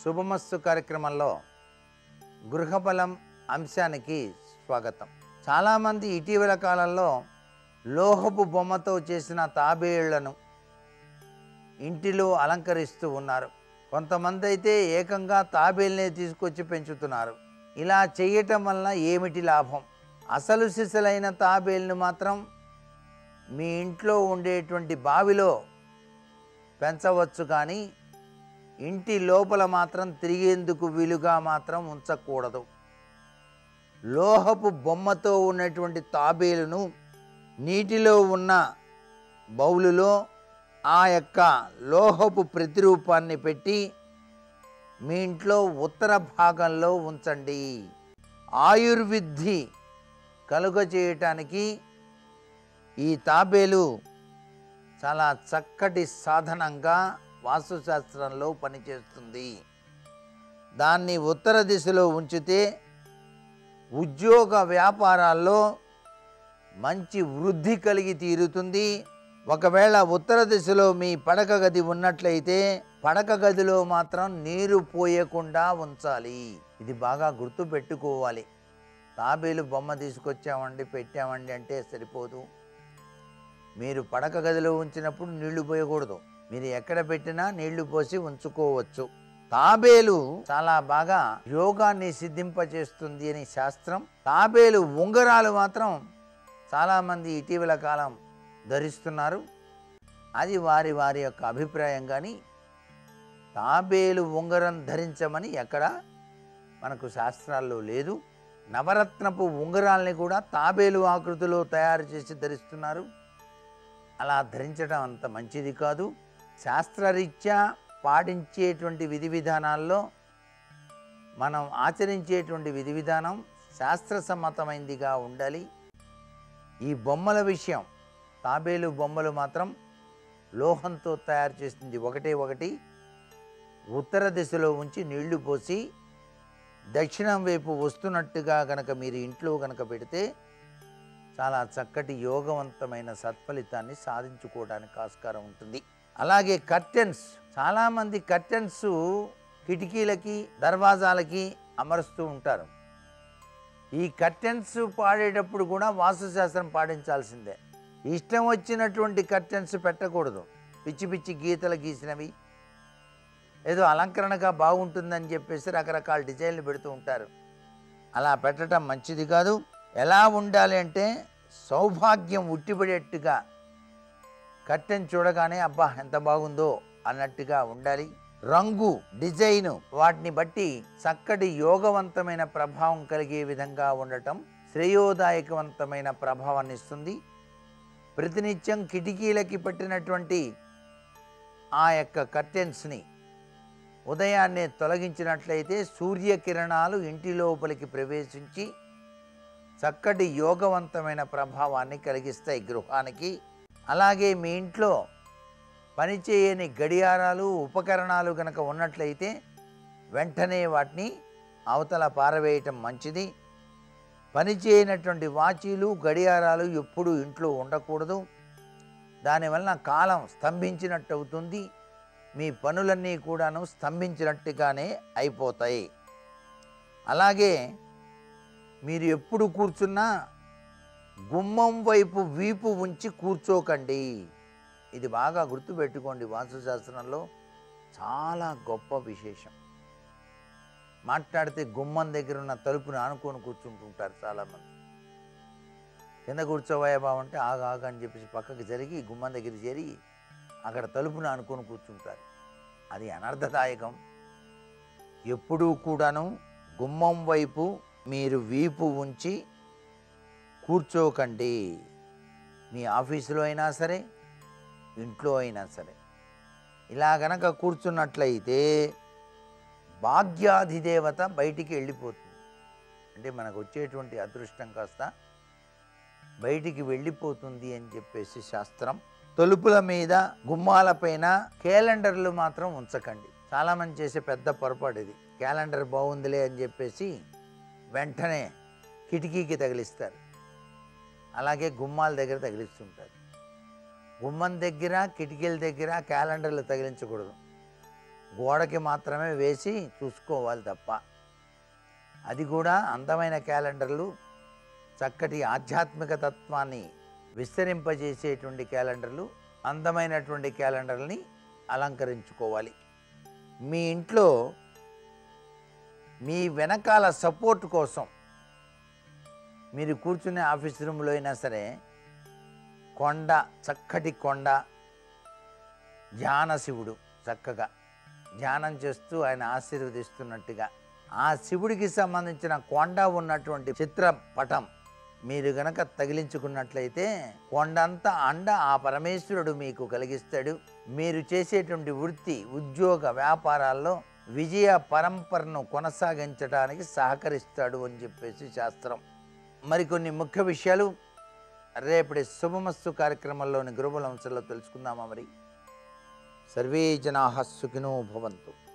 శుభమస్తు కార్యక్రమంలో గృహబలం అంశానికి స్వాగతం చాలామంది ఇటీవల కాలంలో లోహపు బొమ్మతో చేసిన తాబేళ్లను ఇంటిలో అలంకరిస్తూ ఉన్నారు కొంతమంది అయితే ఏకంగా తాబేల్నే తీసుకొచ్చి పెంచుతున్నారు ఇలా చేయటం వల్ల ఏమిటి లాభం అసలు సిసలైన తాబేల్ను మాత్రం మీ ఇంట్లో ఉండేటువంటి బావిలో పెంచవచ్చు కానీ ఇంటి లోపల మాత్రం తిరిగేందుకు వీలుగా మాత్రం ఉంచకూడదు లోహపు బొమ్మతో ఉన్నటువంటి తాబేలును నీటిలో ఉన్న బౌలులో ఆ యొక్క లోహపు ప్రతిరూపాన్ని పెట్టి మీ ఇంట్లో ఉత్తర భాగంలో ఉంచండి ఆయుర్విద్ధి కలుగ చేయటానికి ఈ తాబేలు చాలా చక్కటి సాధనంగా వాస్తుశాస్త్రంలో పనిచేస్తుంది దాన్ని ఉత్తర దిశలో ఉంచితే ఉద్యోగ వ్యాపారాల్లో మంచి వృద్ధి కలిగి తీరుతుంది ఒకవేళ ఉత్తర దిశలో మీ పడక గది ఉన్నట్లయితే పడక గదిలో మాత్రం నీరు పోయకుండా ఉంచాలి ఇది బాగా గుర్తు పెట్టుకోవాలి తాబేలు బొమ్మ తీసుకొచ్చామండి పెట్టామండి అంటే సరిపోదు మీరు పడక గదిలో ఉంచినప్పుడు నీళ్లు పోయకూడదు మీరు ఎక్కడ పెట్టినా నీళ్లు పోసి ఉంచుకోవచ్చు తాబేలు చాలా బాగా యోగాన్ని సిద్ధింపచేస్తుంది అని శాస్త్రం తాబేలు ఉంగరాలు మాత్రం చాలామంది ఇటీవల కాలం ధరిస్తున్నారు అది వారి వారి యొక్క అభిప్రాయం కానీ తాబేలు ఉంగరం ధరించమని ఎక్కడ మనకు శాస్త్రాల్లో లేదు నవరత్నపు ఉంగరాల్ని కూడా తాబేలు ఆకృతిలో తయారు చేసి ధరిస్తున్నారు అలా ధరించడం అంత మంచిది కాదు శాస్త్రరీత్యా పాటించేటువంటి విధి విధానాల్లో మనం ఆచరించేటువంటి విధి విధానం శాస్త్రసమ్మతమైందిగా ఉండాలి ఈ బొమ్మల విషయం తాబేలు బొమ్మలు మాత్రం లోహంతో తయారు చేసింది ఒకటే ఒకటి ఉత్తర దిశలో ఉంచి నీళ్లు పోసి దక్షిణం వైపు వస్తున్నట్టుగా గనక మీరు ఇంట్లో గనక పెడితే చాలా చక్కటి యోగవంతమైన సత్ఫలితాన్ని సాధించుకోవడానికి ఆస్కారం ఉంటుంది అలాగే కర్టెన్స్ చాలామంది కర్టెన్స్ కిటికీలకి దర్వాజాలకి అమరుస్తూ ఉంటారు ఈ కర్టెన్స్ పాడేటప్పుడు కూడా వాస్తుశాస్త్రం పాటించాల్సిందే ఇష్టం వచ్చినటువంటి కర్టెన్స్ పెట్టకూడదు పిచ్చి పిచ్చి గీతలు గీసినవి ఏదో అలంకరణగా బాగుంటుందని చెప్పేసి రకరకాల డిజైన్లు పెడుతూ ఉంటారు అలా పెట్టడం మంచిది కాదు ఎలా ఉండాలి అంటే సౌభాగ్యం ఉట్టిపడేట్టుగా కట్టెన్ చూడగానే అబ్బా ఎంత బాగుందో అన్నట్టుగా ఉండాలి రంగు డిజైన్ వాటిని బట్టి చక్కటి యోగవంతమైన ప్రభావం కలిగే విధంగా ఉండటం శ్రేయోదాయకవంతమైన ప్రభావాన్ని ఇస్తుంది ప్రతినిత్యం కిటికీలకి పెట్టినటువంటి ఆ యొక్క కర్టెన్స్ని ఉదయాన్నే తొలగించినట్లయితే సూర్యకిరణాలు ఇంటి లోపలికి ప్రవేశించి చక్కటి యోగవంతమైన ప్రభావాన్ని కలిగిస్తాయి గృహానికి అలాగే మీ ఇంట్లో పనిచేయని గడియారాలు ఉపకరణాలు కనుక ఉన్నట్లయితే వెంటనే వాటిని అవతల పారవేయటం మంచిది పనిచేయనటువంటి వాచీలు గడియారాలు ఎప్పుడూ ఇంట్లో ఉండకూడదు దానివల్ల కాలం స్తంభించినట్టు అవుతుంది మీ పనులన్నీ కూడాను స్తంభించినట్టుగానే అయిపోతాయి అలాగే మీరు ఎప్పుడు కూర్చున్నా గుమ్మం వైపు వీపు ఉంచి కూర్చోకండి ఇది బాగా గుర్తుపెట్టుకోండి వాస్తుశాస్త్రంలో చాలా గొప్ప విశేషం మాట్లాడితే గుమ్మం దగ్గర ఉన్న తలుపుని ఆనుకొని కూర్చుంటుంటారు చాలామంది కింద కూర్చోవయ్యా బావ అంటే ఆగా ఆగా అని చెప్పేసి పక్కకి జరిగి గుమ్మం దగ్గర చేరి అక్కడ తలుపుని ఆనుకొని కూర్చుంటారు అది అనర్థదాయకం ఎప్పుడూ కూడాను గుమ్మం వైపు మీరు వీపు ఉంచి కూర్చోకండి మీ ఆఫీసులో అయినా సరే ఇంట్లో అయినా సరే ఇలా గనక కూర్చున్నట్లయితే భాగ్యాధిదేవత బయటికి వెళ్ళిపోతుంది అంటే మనకు వచ్చేటువంటి అదృష్టం కాస్త బయటికి వెళ్ళిపోతుంది అని చెప్పేసి శాస్త్రం తలుపుల మీద గుమ్మాల పైన క్యాలెండర్లు మాత్రం ఉంచకండి చాలామంది చేసే పెద్ద పొరపాటు ఇది క్యాలెండర్ బాగుందిలే అని చెప్పేసి వెంటనే కిటికీకి తగిలిస్తారు అలాగే గుమ్మాల దగ్గర తగిలిస్తుంటారు గుమ్మం దగ్గర కిటికీల దగ్గర క్యాలెండర్లు తగిలించకూడదు గోడకి మాత్రమే వేసి చూసుకోవాలి తప్ప అది కూడా అందమైన క్యాలెండర్లు చక్కటి ఆధ్యాత్మిక తత్వాన్ని విస్తరింపజేసేటువంటి క్యాలెండర్లు అందమైనటువంటి క్యాలెండర్ని అలంకరించుకోవాలి మీ ఇంట్లో మీ వెనకాల సపోర్ట్ కోసం మీరు కూర్చునే ఆఫీస్ రూమ్లో అయినా సరే కొండ చక్కటి కొండ ధ్యాన శివుడు చక్కగా ధ్యానం చేస్తూ ఆయన ఆశీర్వదిస్తున్నట్టుగా ఆ శివుడికి సంబంధించిన కొండ ఉన్నటువంటి చిత్రపటం మీరు గనక తగిలించుకున్నట్లయితే కొండంత అండ ఆ పరమేశ్వరుడు మీకు కలిగిస్తాడు మీరు చేసేటువంటి వృత్తి ఉద్యోగ వ్యాపారాల్లో విజయ పరంపరను కొనసాగించడానికి సహకరిస్తాడు అని చెప్పేసి శాస్త్రం మరికొన్ని ముఖ్య విషయాలు రేపటి శుభమస్తు కార్యక్రమంలోని గురువుల అంశాల్లో తెలుసుకుందామా మరి సర్వే జనా సుఖినో భవంతు